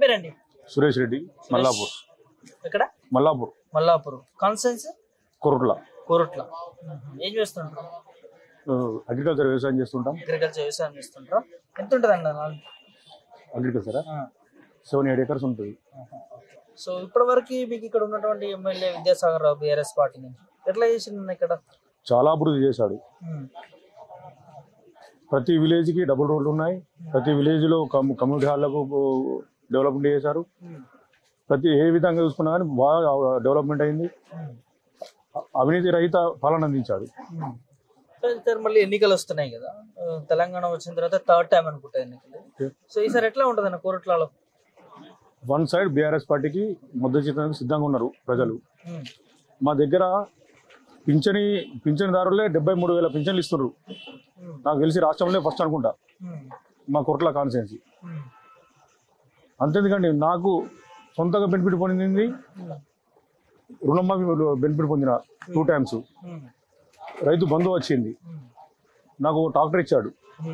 పేరండి సురేష్ రెడ్డి మల్లాపూర్ ఎక్కడ మల్లాపూర్ మల్లాపూర్ కాన్సెన్స్ కొరుట్ల కోరట్ల ఏం చేస్తుంటారు అగ్రికల్చర్ వ్యవసాయం చేస్తుంటాం అగ్రికల్చర్ వ్యవసాయం చేస్తుంటారా ఎంత ఉంటుంది అండి అగ్రికల్చర్ సెవెన్ ఎయిట్ ఎకర్స్ ఉంటుంది సో ఇప్పటి వరకు మీకు ఇక్కడ ఉన్నటువంటి MLA Vidyasagar Rao BRS party నుంచి ఎట్లా చేసింది ఇక్కడ చాలా అభివృద్ధి చేశాడు ప్రతి విలేజ్ కి డబుల్ రోడ్లు ఉన్నాయి ప్రతి విలేజ్ లో కమ్- కమ్యూనిటీ హాల్లకు డెవలప్మెంట్ చేశారు ప్రతి ఏ విధంగా చూసుకున్నా కానీ బాగా డెవలప్మెంట్ అయింది అవినీతి రహిత పాలన అందించాడు సార్ మళ్ళీ ఎన్నికలు వస్తున్నాయి కదా ఆ, తెలంగాణ వచ్చిన తర్వాత థర్డ్ టైం అనుకుంటా ఎన్నికలు సో ఈసారి ఎట్లా ఉంటుంది అన్న కోరట్లలో వన్ సైడ్ బీఆర్ఎస్ పార్టీకి మద్దతు చేయడానికి సిద్ధంగా ఉన్నారు ప్రజలు మా దగ్గర పింఛని పింఛన్దారులే డెబ్బై మూడు వేల పింఛన్లు ఇస్తున్నారు నాకు తెలిసి రాష్ట్రంలో ఫస్ట్ అనుకుంటా మా కొట్ల కాన్స్టిట్యున్సీ అంతేందుకండి నాకు సొంతంగా బెనిఫిట్ పొందింది రుణమాఫీ బెనిఫిట్ పొందిన టూ టైమ్స్ రైతు బంధు వచ్చింది నాకు ఒక ట్రాక్టర్ ఇచ్చాడు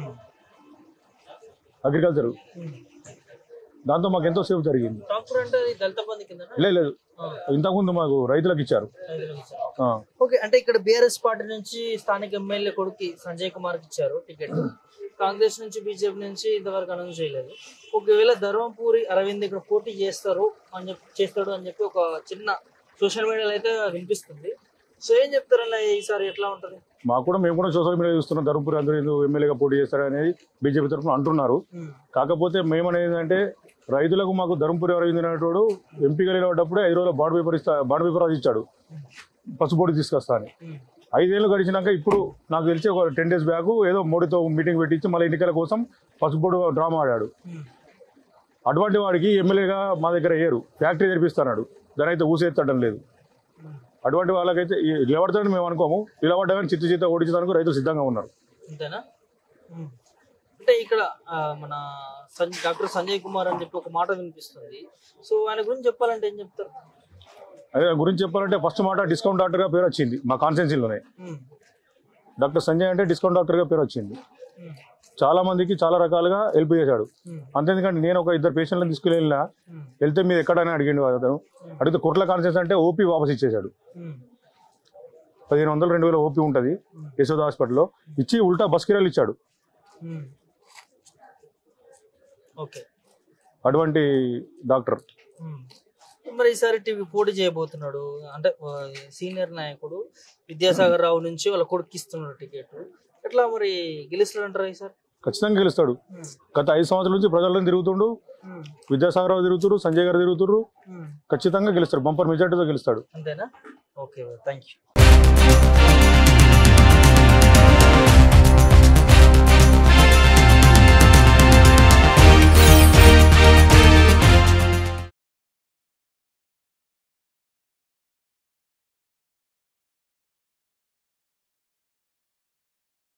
అగ్రికల్చర్ దాంతో మాకు ఎంతో సేవ్ జరిగింది డాక్టర్ అంటే అది దళిత బంధు కింద లేదు లేదు ఇంతకుముందు మాకు రైతులకు ఇచ్చారు ఆ, ఓకే అంటే ఇక్కడ బీఆర్ఎస్ పార్టీ నుంచి స్థానిక ఎమ్మెల్యే కొడుకు సంజయ్ కుమార్ కి ఇచ్చారు టికెట్ కాంగ్రెస్ నుంచి బీజేపీ నుంచి ఇంతవరకు అనౌన్స్ చేయలేదు ఒకవేళ ధర్మపురి అరవింద్ ఇక్కడ పోటీ చేస్తారు అని చెప్పి చేస్తాడు అని చెప్పి ఒక చిన్న సోషల్ మీడియాలో అయితే వినిపిస్తుంది సో ఏం చెప్తారన్న ఈసారి ఎట్లా ఉంటది మాకు కూడా మేము కూడా సోషల్ మీడియా చూస్తున్నాం ధర్మపురి అందరూ ఎందుకు ఎమ్మెల్యేగా పోటీ చేస్తారు అనేది బీజేపీ తరఫున అంటున్నారు కాకపోతే మేమనేది ఏంటంటే రైతులకు మాకు ధర్మపురి అరవింద్ అనేటోడు ఎంపీగా నిలబడ్డప్పుడే ఐదు రోజుల బాండ్ పేపర్ ఇస్తా బాండ్ పేపర్ రాసి ఇచ్చాడు పసుపోటీ తీసుకొస్తా అని ఐదేళ్ళు గడిచినాక ఇప్పుడు నాకు తెలిసి ఒక టెన్ డేస్ బ్యాక్ ఏదో మోడీతో మీటింగ్ పెట్టించి మళ్ళీ ఎన్నికల కోసం పసుపోటు డ్రామా ఆడాడు అటువంటి వాడికి ఎమ్మెల్యేగా మా దగ్గర వేయరు ఫ్యాక్టరీ తెరిపిస్తున్నాడు దాని అయితే ఊసేత్తడం లేదు అటువంటి వాళ్ళకైతే ఈ నిలబడతాడని మేము అనుకోము నిలబడ్డా కానీ చిత్తు చిత్త ఓడించడానికి రైతులు సిద్ధంగా ఉన్నారు అంతేనా ఉమ్. అంటే ఇక్కడ ఆ, మన సంజయ్ డాక్టర్ సంజయ్ కుమార్ అని చెప్పి ఒక మాట వినిపిస్తుంది సో ఆయన గురించి చెప్పాలంటే ఏం చెప్తారు అదే దాని గురించి చెప్పాలంటే ఫస్ట్ మాట డిస్కౌంట్ డాక్టర్గా పేరు వచ్చింది మా కాన్స్టెన్సీలోనే ఉమ్. డాక్టర్ సంజయ్ అంటే డిస్కౌంట్ డాక్టర్గా పేరు వచ్చింది ఉమ్. చాలా మందికి చాలా రకాలుగా హెల్ప్ చేశాడు ఉమ్. అంతేందుకంటే నేను ఒక ఇద్దరు పేషెంట్లను తీసుకుని వెళ్ళినా ఉమ్. వెళ్తే మీరు ఎక్కడైనా అడిగిండు అతను అడిగితే కుట్ల కాన్సెన్స్ అంటే ఓపీ వాపస్ ఇచ్చేశాడు ఉమ్. పదిహేను వందలు రెండు వేల ఓపీ ఉంటుంది యశోద హాస్పిటల్లో ఇచ్చి ఉల్టా బస్ కిరాలు ఇచ్చాడు ఉమ్. ఓకే అటువంటి డాక్టర్ ఉమ్. మరి ఈసారి టీవీ పోటీ చేయబోతున్నాడు అంటే ఆ, సీనియర్ నాయకుడు విద్యాసాగర్ రావు నుంచి వాళ్ళ కొడుకు ఇస్తున్నాడు టికెట్ ఎట్లా మరి గెలుస్తాడు అంటారా ఈసారి ఖచ్చితంగా గెలుస్తాడు ఉమ్. గత ఐదు సంవత్సరాల నుంచి ప్రజల్లో తిరుగుతుండు ఉమ్. విద్యాసాగర్ రావు తిరుగుతురు సంజయ్ గారు తిరుగుతురు ఉమ్. ఖచ్చితంగా గెలుస్తాడు బంపర్ మెజార్టీతో గెలుస్తాడు అంతేనా ఓకే థ్యాంక్ యూ